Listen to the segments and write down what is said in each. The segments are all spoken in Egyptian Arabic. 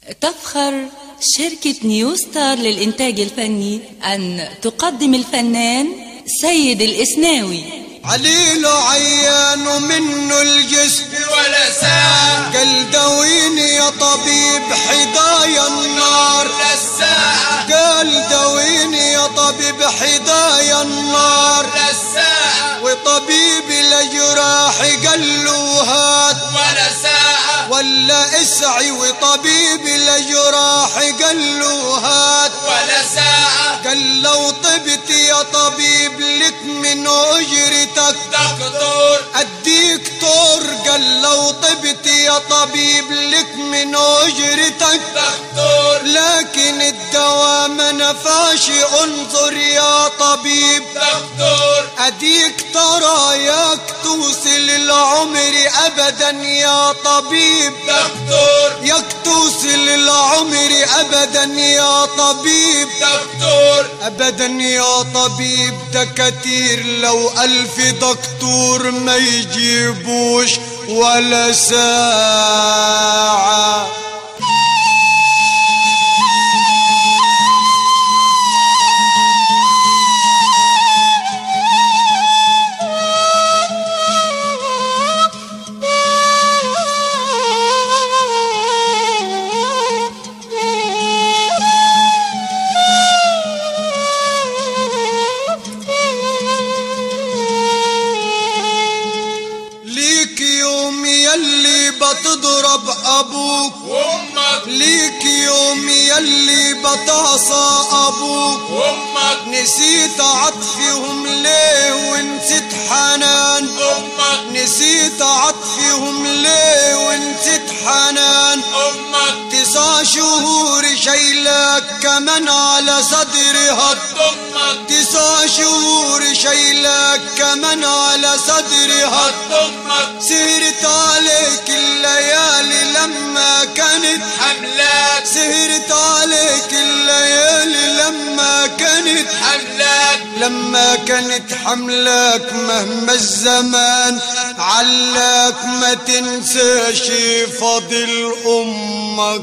تفخر شركة نيو ستار للإنتاج الفني أن تقدم الفنان سيد الإسناوي عليل عيان ومنه الجسم ولا ساعة قال دويني يا طبيب حدايا النار للساعة قال دويني يا طبيب حدايا النار للساعة وطبيب الجراح قال له هات ولا ساعة ولا اسعي وطبيب الجراح قال له هات ولا ساعة قال لو طبت يا طبيب لك من اجرتك دكتور اديك طور قال لو طبت يا طبيب لك من اجرتك دكتور لكن الدواء ما نفاش انظر يا طبيب دكتور اديك ترى ياك توصل العمر ابدا يا طبيب دكتور ياك توصل العمر ابدا يا طبيب دكتور ابدا يا طبيب دكاتير لو الف دكتور ما يجيبوش ولا ساعة ليك يوم يلي بتضرب ابوك وامك ليك يوم يلي بتعصى ابوك وامك نسيت عطفهم ليه ونسيت حنان امك نسيت عطفهم ليه ونسيت حنان امك تسع شهور شايلك كمان على صدرها امك تسع شهور شايلك كمان على صدرها امك سهرت عليك الليالي لما كانت حملات سهرت عليك الليالي لما كانت حملات لما كانت حملك مهما الزمان علاك ما تنساش فضل امك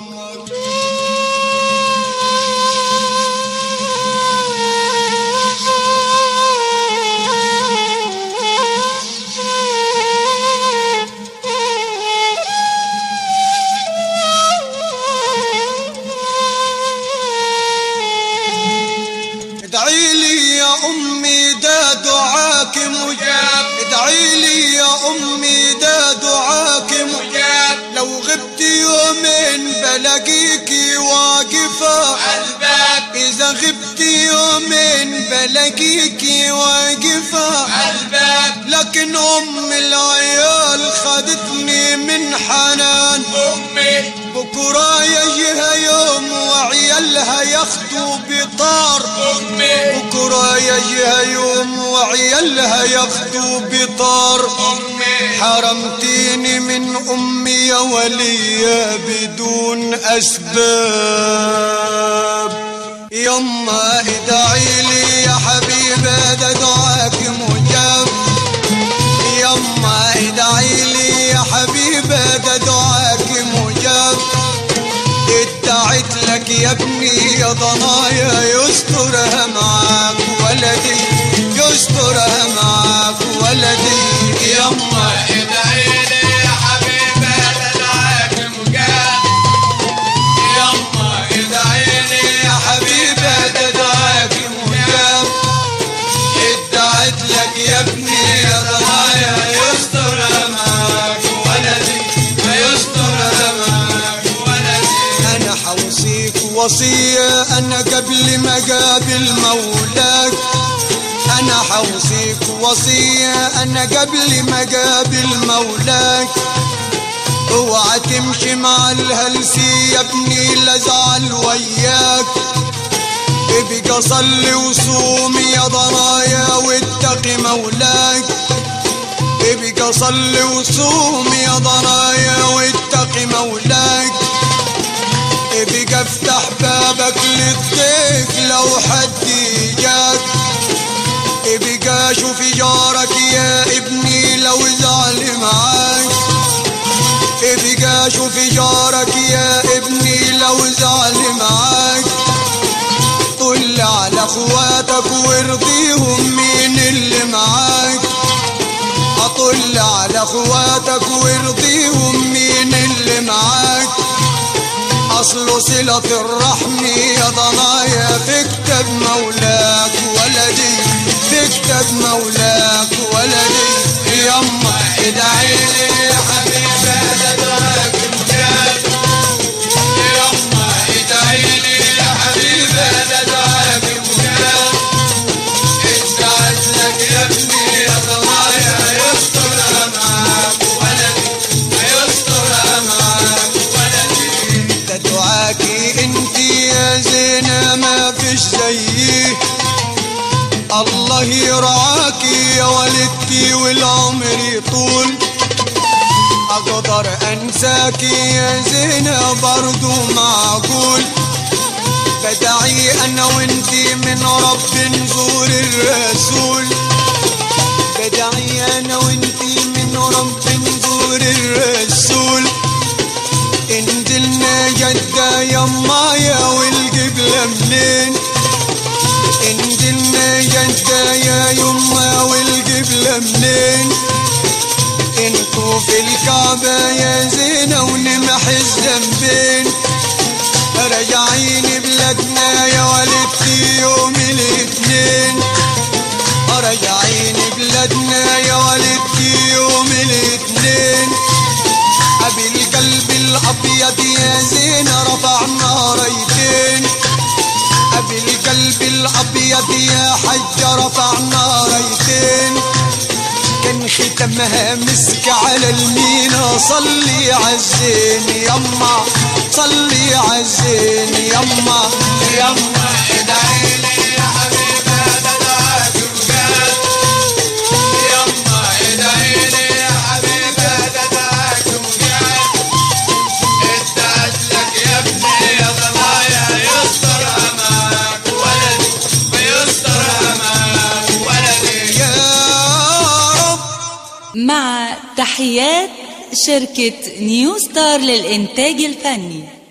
ادعي لي يا امي ده دعاك مجاب ادعي لي يا امي ده دعاك مجاب وجاب لو غبت يومين بلاقيكي واقفة الباب إذا غبت يومين بلاقيكي واقفة الباب لكن أم العيال خدتني من حنان امي بكرة يجيها يوم وعيالها ياخدوا بطار امي بكرة يجيها يوم وعيالها ياخدوا بطار امي حرمتيني من أمي يا ولية بدون أسباب يما ادعي لي يا حبيبة ده دعاك مجاب يما ادعي لي يا حبيبة ده دعاك مجاب ادعيت لك يا ابني يا ضنايا يسترها معاك ولدي يسترها معاك ولدي يما ادعي لي يا حبيبي تدعاك مجاب يما ادعي لي يا حبيبة تدعاك مجاب ادعت لك يا ابني يا ضنايا يستر معاك ولدي يستر معاك ولدي انا حوصيك وصية انا قبل ما قابل مولاك انا حوصيك وصية انا قبل ما قابل مولاك اوعى تمشي مع الهلسي يا ابني لازعل وياك ابقى صلي وصوم يا ضرايا واتقي مولاك ابقى صلي وصوم يا ضرايا واتقي مولاك ابقى افتح بابك للضيف لو حد جاك ابقى شوف جارك يا ابني لو زعل معاك ابقى كده شوف جارك يا ابني لو زعل معاك طل على اخواتك وارضيهم مين اللي معاك اطل على اخواتك وارضيهم مين اللي معاك اصل صلة الرحم يا ضنايا في كتاب مولاك ولدي في كتاب مولاك ولدي يما ادعي لي يا حبيبي ادعاك مجاب يما ادعي لي يا حبيبي ادعاك مجاب ادعت لك يا ابني يا ضنايا يستر معاك ولدي يستر معاك ولدي ده دعاكي انت يا زينة ما فيش زيه الله يرعاكي يا والدتي والعمر يطول اقدر انساكي يا زينة برضو معقول بدعي انا وانتي من رب نزور الرسول بدعي انا وانتي من رب نزور الرسول انزلنا جدة يمايا والقبلة منين انزلنا جدة يا يما والقبلة منين انتو في الكعبة يا زينة ونمح الذنبين راجعين بلادنا يا والدتي يوم الاثنين راجعين بلادنا يا والدتي يوم الاثنين ابي القلب الابيض يا زينة رفعنا رايتين ابي القلب الابيض يا حج رفعنا رايتين كان ختمها مسك على المينا صلي عالزين يما صلي عالزين يما يما ادعي لي يا حبيبي ادعاك مجال يما ادعي لي يا حبيبي ادعاك مجال ادعت لك يا ابني يا ضنايا يستر امامك ولدي يستر امامك ولدي يا رب مع تحيات شركة نيو ستار للإنتاج الفني